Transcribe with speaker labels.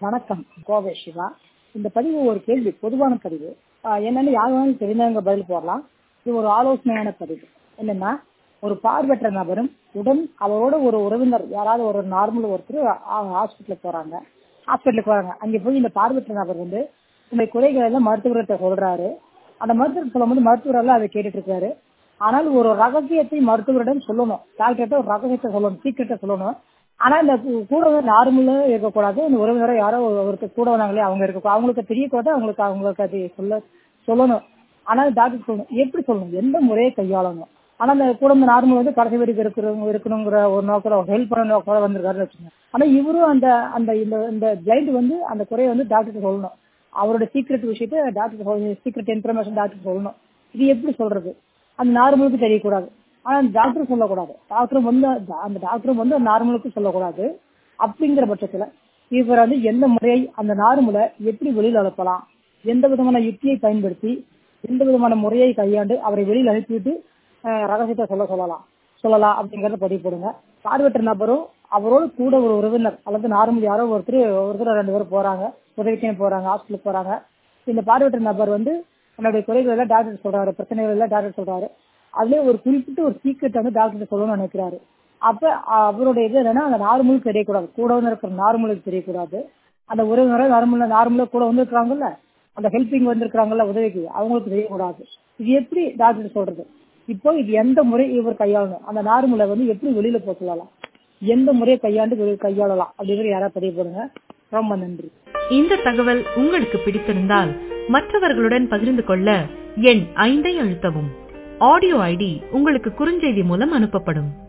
Speaker 1: வணக்கம் கோவை சிவா இந்த பதிவு ஒரு கேள்வி பொதுவான பதிவு ஆஹ் என்னன்னு யார் வேணாலும் தெரிஞ்சவங்க பதில் போடலாம் இது ஒரு ஆலோசனையான பதிவு என்னன்னா ஒரு பார்வையற்ற நபரும் உடன் அவரோட ஒரு உறவினர் யாராவது ஒரு நார்மல் ஒருத்தர் ஹாஸ்பிட்டலுக்கு போறாங்க ஹாஸ்பிட்டலுக்கு போறாங்க அங்க போய் இந்த பார்வையற்ற நபர் வந்து இந்த குறைகள் எல்லாம் மருத்துவர்கிட்ட சொல்றாரு அந்த மருத்துவர் சொல்லும்போது மருத்துவர் எல்லாம் அதை கேட்டுட்டு இருக்காரு ஆனால் ஒரு ரகசியத்தை மருத்துவரிடம் சொல்லணும் டாக்டர்கிட்ட ஒரு ரகசியத்தை சொல்லணும் சீக்கிரத்தை சொல்லணும் ஆனா இந்த கூ- கூட வந்து நார்மலா இருக்கக்கூடாது இந்த உறவினரோ யாரோ ஒருத்தர் கூட வந்தாங்களே அவங்க இருக்க அவங்களுக்கு தெரியக்கூடாது அவங்களுக்கு அவங்களுக்கு அது சொல்ல சொல்லணும் ஆனா டாக்டர் சொல்லணும் எப்படி சொல்லணும் எந்த முறையை கையாளணும் ஆனா அந்த கூட வந்து நார்மல் வந்து கடைசி வரைக்கும் இருக்கிறவங்க இருக்கணுங்கிற ஒரு நோக்கில் ஹெல்ப் பண்ண நோக்கில் வந்திருக்காருன்னு வச்சுக்கோங்க ஆனா இவரும் அந்த அந்த இந்த இந்த பிளைண்ட் வந்து அந்த குறையை வந்து டாக்டர் சொல்லணும் அவரோட சீக்ரெட் விஷயத்த டாக்டர் சீக்ரெட் இன்ஃபர்மேஷன் டாக்டர் சொல்லணும் இது எப்படி சொல்றது அந்த நார்மலுக்கு தெரியக்கூடாது ஆனா அந்த டாக்டர் சொல்லக்கூடாது டாக்டர் வந்து அந்த டாக்டர் வந்து நார்மலுக்கு சொல்லக்கூடாது அப்படிங்கிற பட்சத்துல இவர் வந்து எந்த முறையை அந்த நார்மலை எப்படி வெளியில் அனுப்பலாம் எந்த விதமான யுக்தியை பயன்படுத்தி எந்த விதமான முறையை கையாண்டு அவரை வெளியில் அனுப்பிவிட்டு அஹ், ரகசியத்தை சொல்ல சொல்லலாம் சொல்லலாம் அப்படிங்கறத பதிவு போடுங்க பார்வையற்ற நபரும் அவரோடு கூட ஒரு உறவினர் அல்லது நார்மல் யாரோ ஒருத்தர் ஒருத்தர் ரெண்டு பேரும் போறாங்க உதவிக்குன்னு போறாங்க ஹாஸ்பிட்டலுக்கு போறாங்க இந்த பார்வையற்ற நபர் வந்து தன்னுடைய குறைகள் எல்லாம் டாக்டர் சொல்றாரு பிரச்சனைகள் எல்லாம் டாக்டர் சொல்றாரு அதுல ஒரு குறிப்பிட்ட ஒரு சீக்கிரத்தை வந்து டாக்டர் சொல்லணும்னு நினைக்கிறாரு அப்ப அஹ், அவருடைய இது என்னன்னா அந்த நார்மலுக்கு தெரியக்கூடாது கூட வந்து இருக்கிற நார்மலுக்கு தெரியக்கூடாது அந்த உறவினரை நார்மலா நார்மலா கூட வந்து இருக்கிறாங்கல்ல அந்த ஹெல்பிங் வந்திருக்கிறாங்கல்ல உதவிக்கு அவங்களுக்கு தெரியக்கூடாது இது எப்படி டாக்டர் சொல்றது இப்போ இது எந்த முறை இவர் கையாளணும் அந்த நார்மலை வந்து எப்படி வெளியில போக சொல்லலாம் எந்த முறையை கையாண்டு வெளிய கையாளலாம் அப்படிங்கிற யாராவது பதிவு பண்ணுங்க ரொம்ப நன்றி
Speaker 2: இந்த தகவல் உங்களுக்கு பிடித்திருந்தால் மற்றவர்களுடன் பகிர்ந்து கொள்ள எண் ஐந்தை அழுத்தவும் ஆடியோ ஐடி உங்களுக்கு குறுஞ்செய்தி மூலம் அனுப்பப்படும்